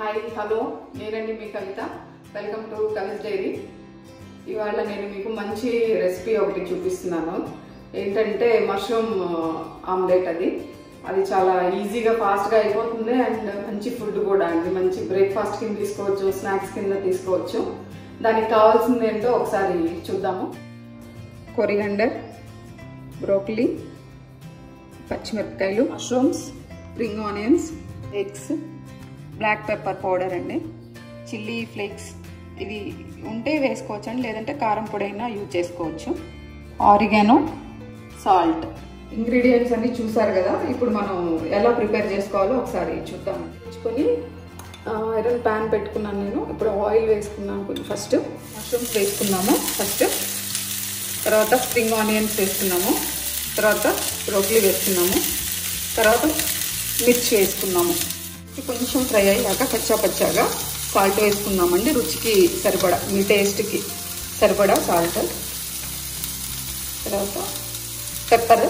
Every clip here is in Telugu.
హాయ్ హలో నేనండి మీ Kavitha welcome to Kavi's diary ఇవాళ నేను మీకు మంచి రెసిపీ ఒకటి చూపిస్తున్నాను ఏంటంటే మష్రూమ్ ఆమ్లెట్ అది అది చాలా ఈజీగా ఫాస్ట్గా అయిపోతుంది అండ్ మంచి ఫుడ్ కూడా అండి మంచి బ్రేక్ఫాస్ట్ కింద తీసుకోవచ్చు స్నాక్స్ కింద తీసుకోవచ్చు దానికి కావాల్సింది ఏంటో ఒకసారి చూద్దాము కొరిగండర్ బ్రోకలీ పచ్చిమిరపకాయలు mushrooms spring onions eggs black pepper powder అండి చిల్లీ ఫ్లేక్స్ ఇది ఉంటే వేసుకోవచ్చు అండి లేదంటే కారం పొడి అయినా యూజ్ చేసుకోవచ్చు ఆరిగానో సాల్ట్ ఇంగ్రీడియంట్స్ అన్ని చూసారు కదా ఇప్పుడు మనం ఎలా ప్రిపేర్ చేసుకోవాలో ఒకసారి చూద్దాం తెచ్చుకొని ఐరన్ ప్యాన్ పెట్టుకున్నాను నేను ఇప్పుడు ఆయిల్ వేసుకున్నాను కొంచెం ఫస్ట్ మష్రూమ్స్ వేసుకున్నాము ఫస్ట్ తర్వాత స్ప్రింగ్ ఆనియన్స్ వేసుకున్నాము తర్వాత బ్రోకలీ వేసుకున్నాము తర్వాత మిర్చి వేసుకున్నాము ఇది కొంచెం ఫ్రై అయ్యాక కచ్చా పచ్చాగా సాల్ట్ వేసుకున్నామండి రుచికి సరిపడా మీ టేస్ట్కి సరిపడా సాల్ట్ తర్వాత పెప్పర్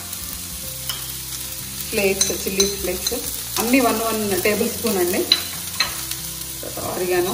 ఫ్లేక్స్ చిల్లీ ఫ్లేక్స్ అన్నీ వన్ వన్ టేబుల్ స్పూన్ అండి తర్వాత ఆరిగాను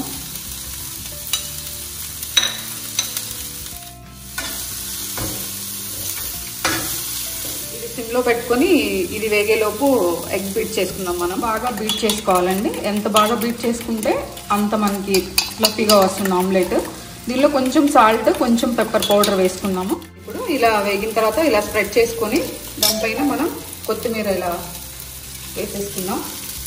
ఇది సిమ్లో పెట్టుకొని ఇది వేగేలోపు ఎగ్ బీట్ చేసుకుందాం మనం బాగా బీట్ చేసుకోవాలండి ఎంత బాగా బీట్ చేసుకుంటే అంత మనకి ఫ్లఫీగా వస్తుంది ఆమ్లెట్ దీనిలో కొంచెం సాల్ట్ కొంచెం పెప్పర్ పౌడర్ వేసుకున్నాము ఇప్పుడు ఇలా వేగిన తర్వాత ఇలా స్ప్రెడ్ చేసుకొని దానిపైన మనం కొత్తిమీర ఇలా వేసేసుకుందాం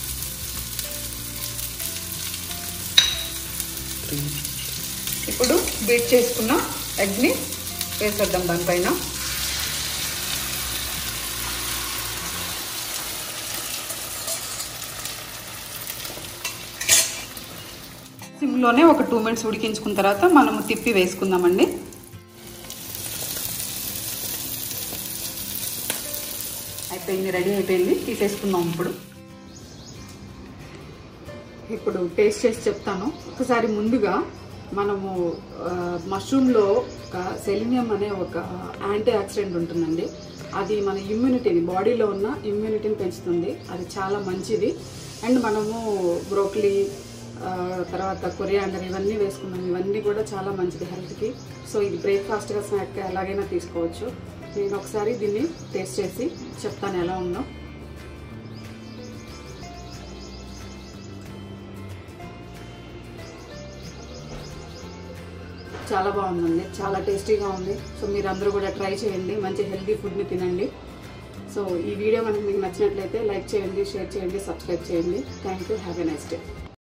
ఇప్పుడు బీట్ చేసుకున్న ఎగ్ని వేసేద్దాం దానిపైన సిమ్లోనే ఒక టూ మినిట్స్ ఉడికించుకున్న తర్వాత మనము తిప్పి వేసుకుందామండి అయిపోయింది రెడీ అయిపోయింది తీసేసుకుందాం ఇప్పుడు ఇప్పుడు టేస్ట్ చేసి చెప్తాను ఒకసారి ముందుగా మనము మష్రూమ్లో ఒక సెలినియం అనే ఒక యాంటీ ఆక్సిడెంట్ ఉంటుందండి అది మన ఇమ్యూనిటీని బాడీలో ఉన్న ఇమ్యూనిటీని పెంచుతుంది అది చాలా మంచిది అండ్ మనము బ్రోకలీ తర్వాత కొరియాండర్ ఇవన్నీ వేసుకున్నాం ఇవన్నీ కూడా చాలా మంచిది హెల్త్కి సో ఇది బ్రేక్ఫాస్ట్గా స్నాక్గా ఎలాగైనా తీసుకోవచ్చు నేను ఒకసారి దీన్ని టేస్ట్ చేసి చెప్తాను ఎలా ఉందో చాలా బాగుందండి చాలా టేస్టీగా ఉంది సో మీరు అందరూ కూడా ట్రై చేయండి మంచి హెల్తీ ఫుడ్ని తినండి సో ఈ వీడియో కనుక మీకు నచ్చినట్లయితే లైక్ చేయండి షేర్ చేయండి సబ్స్క్రైబ్ చేయండి thank you have a nice day